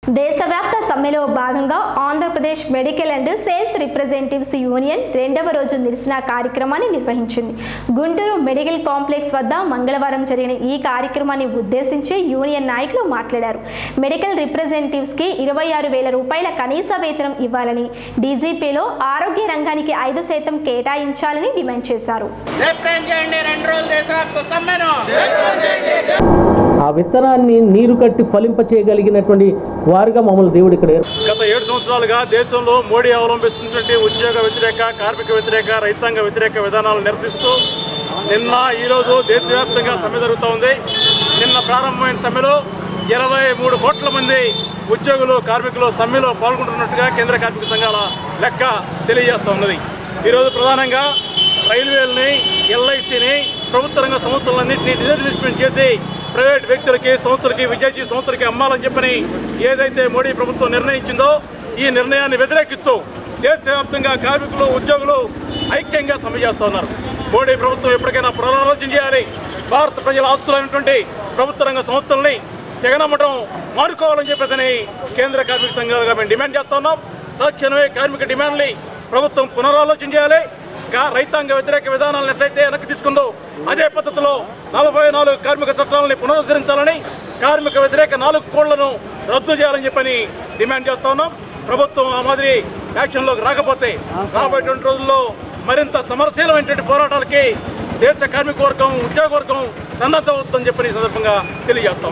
దేశవ్యాప్త సమ్మెలో భాగంగా Andhra Pradesh medical and sales representatives union రెండవ రోజు నిరసన కార్యక్రమాన్ని నిర్వహించింది గుంటూరు మెడికల్ కాంప్లెక్స్ వద్ద మంగళవారం జరిగిన ఈ కార్యక్రమాన్ని ఉద్దేశించి యూనియన్ నాయకులు మాట్లాడారు మెడికల్ రిప్రజెంటేటివ్స్ కి ఇరవై ఆరు వేల రూపాయల కనీస వేతనం ఇవ్వాలని డీజీపీలో ఆరోగ్య రంగానికి ఐదు శాతం కేటాయించాలని డిమాండ్ చేశారు జయప్రయం చేయండి రెండు రోజులు దేశవ్యాప్త సమ్మెను ఆ విత్తనాన్ని నీరు కట్టి ఫలింప చేయగలిగినటువంటి వారుగా మమ్మల్ని దేవుడు ఇక్కడ ఏర్ప- గత ఏడు సంవత్సరాలుగా దేశంలో మోడీ అవలంబిస్తున్నటువంటి ఉద్యోగ వ్యతిరేక కార్మిక వ్యతిరేక రైతాంగ వ్యతిరేక విధానాలను నిరసిస్తూ నిన్న ఈరోజు దేశవ్యాప్తంగా సమ్మె జరుగుతూ ఉంది నిన్న ప్రారంభమైన సమ్మెలో ఇరవై మూడు కోట్ల మంది ఉద్యోగులు కార్మికులు సమ్మెలో పాల్గొంటున్నట్టుగా కేంద్ర కార్మిక సంఘాల లెక్క తెలియజేస్తూ ఉన్నది ఈరోజు ప్రధానంగా రైల్వేలని ఎల్ఐసిని ప్రభుత్వ రంగ సంస్థలన్నింటినీ డిజిటలైజ్మెంట్ చేసి ప్రైవేట్ వ్యక్తులకి సంస్థలకి విద్యార్థి సంస్థలకి అమ్మాలని చెప్పని ఏదైతే మోడీ ప్రభుత్వం నిర్ణయించిందో ఈ నిర్ణయాన్ని వ్యతిరేకిస్తూ దేశవ్యాప్తంగా కార్మికులు ఉద్యోగులు ఐక్యంగా సమ్మె చేస్తూ ఉన్నారు మోడీ ప్రభుత్వం ఎప్పటికైనా పునరాలోచన చేయాలి భారత ప్రజల ఆస్తులైనటువంటి ప్రభుత్వ రంగ సంస్థల్ని తెగనమ్మటం మానుకోవాలని చెప్పేదని కేంద్ర కార్మిక సంఘాలుగా మేము డిమాండ్ చేస్తా ఉన్నాం తక్షణమే కార్మిక డిమాండ్ని ప్రభుత్వం పునరాలోచన చేయాలి కా- రైతాంగ వ్యతిరేక విధానాలను ఎట్లయితే వెనక్కి తీసుకుందో అదే పద్ధతిలో నలభై నాలుగు కార్మిక చట్టాలని పునరుద్ధరించాలని కార్మిక వ్యతిరేక నాలుగు కోళ్లను రద్దు చేయాలని చెప్పని డిమాండ్ చేస్తా ఉన్నాం ప్రభుత్వం ఆ మాదిరి యాక్షన్లోకి రాకపోతే రాబోయేటువంటి రోజుల్లో మరింత సమరశీలమైనటువంటి పోరాటాలకి దేశ కార్మిక వర్గం ఉద్యోగ వర్గం సన్నద్ధ అవుతుందని చెప్పని ఈ సందర్భంగా తెలియజేస్తాం